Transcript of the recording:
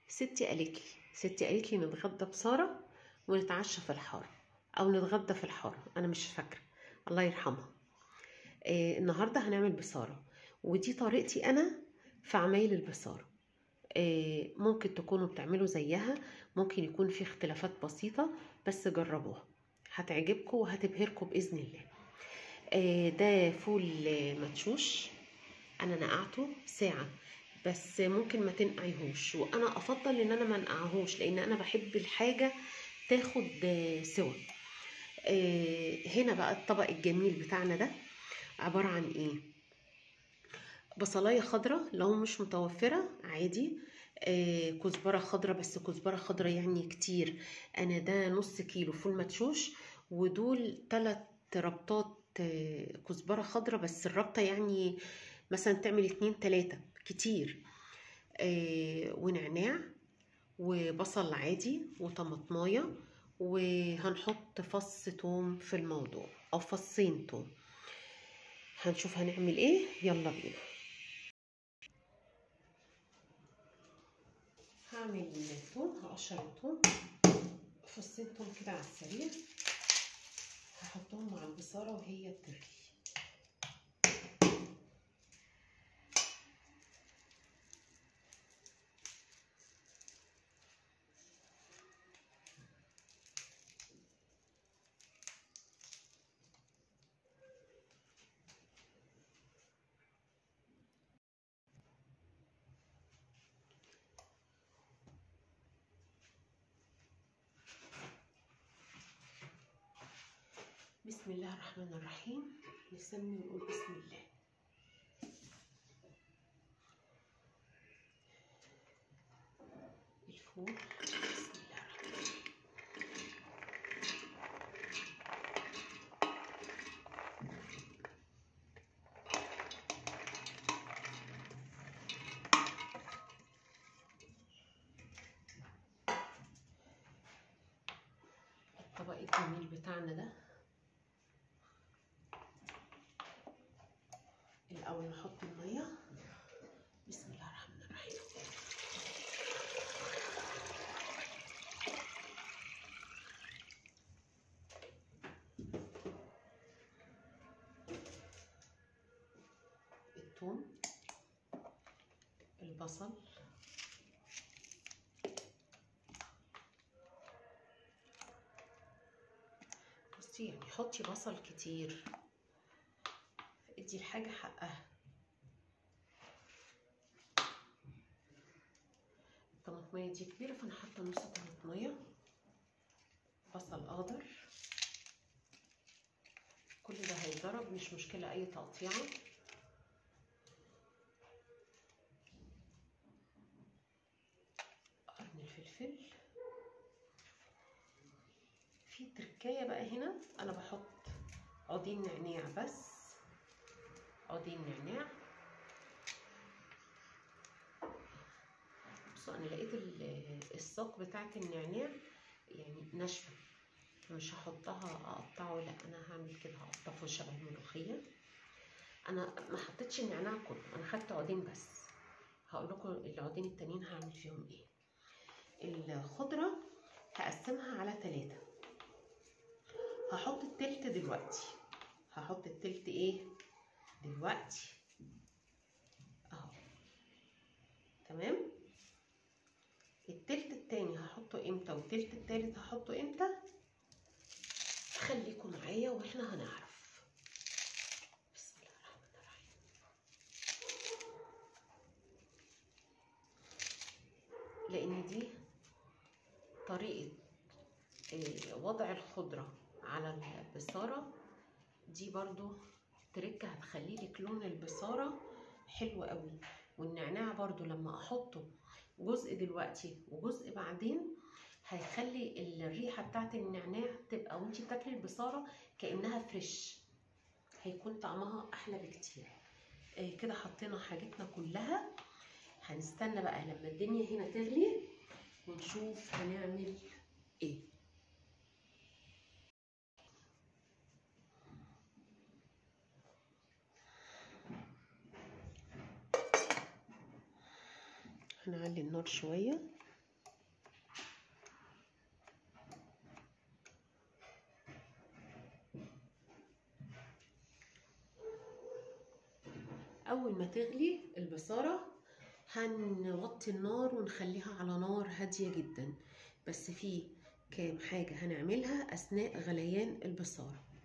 ستي قالت لي ستي قالت لي نتغدى بساره ونتعشى في الحاره او نتغدى في الحاره انا مش فاكره الله يرحمها آه النهارده هنعمل بصاره ودي طريقتي انا في عمايل البصاره آه ممكن تكونوا بتعملوا زيها ممكن يكون في اختلافات بسيطه بس جربوها هتعجبكم وهتبهركم باذن الله آه ده فول آه، مدشوش انا نقعته ساعه بس ممكن ما تنقعيهوش وانا افضل ان انا ما نقعهوش لان انا بحب الحاجه تاخد آه، سوا آه، هنا بقى الطبق الجميل بتاعنا ده عباره عن ايه بصلايه خضراء لو مش متوفره عادي آه، كزبره خضراء بس كزبره خضراء يعني كتير انا ده نص كيلو فول مدشوش ودول تلات ربطات آه، كزبره خضراء بس الربطه يعني مثلا تعمل اتنين تلاتة كتير آه، ونعناع وبصل عادي وطماطمايه وهنحط فص توم في الموضوع او فصين توم هنشوف هنعمل ايه يلا بينا هعمل توم هقشر التوم فصين توم كده على السريع هحطهم مع البصاره وهي بتغلي بسم الله الرحمن الرحيم نسمي ونقول بسم الله الفول بسم الله الرحمن الرحيم الطبق الجميل بتاعنا ده الأول نحط المية بسم الله الرحمن الرحيم الثوم البصل بصي يعني حطي بصل كتير ادي الحاجة حقها الطماطمية دي كبيرة فانا حاطة نص طماطمية بصل اخضر كل ده هيتضرب مش مشكلة اي تقطيعة قرن الفلفل في تركاية بقى هنا انا بحط عودين نعناع بس عودين نعناع بصوا انا لقيت الساق بتاعت النعناع يعني ناشفه مش هحطها اقطعه لا انا هعمل كده هقطفه شبه الملوخيه انا ما حطيتش النعناع كله انا خدت عودين بس هقول لكم العودين التانيين هعمل فيهم ايه الخضره هقسمها على ثلاثة هحط التلت دلوقتي هحط التلت ايه دلوقتي اهو تمام التلت التاني هحطه امتى والتلت التالت هحطه امتى خليكم معايا واحنا هنعرف بسم الله الرحمن الرحيم لان دي طريقة وضع الخضرة على البصارة دي برضو تركة هتخلي لك لون البصارة حلو قوي والنعناع برضو لما احطه جزء دلوقتي وجزء بعدين هيخلي الريحة بتاعت النعناع تبقى وانتي بتاكلي البصارة كأنها فريش هيكون طعمها احلى بكتير آه كده حطينا حاجتنا كلها هنستنى بقى لما الدنيا هنا تغلي ونشوف هنعمل ايه هنعلي النار شوية اول ما تغلي البصاره هنوطي النار ونخليها على نار هاديه جدا بس في كام حاجه هنعملها اثناء غليان البصاره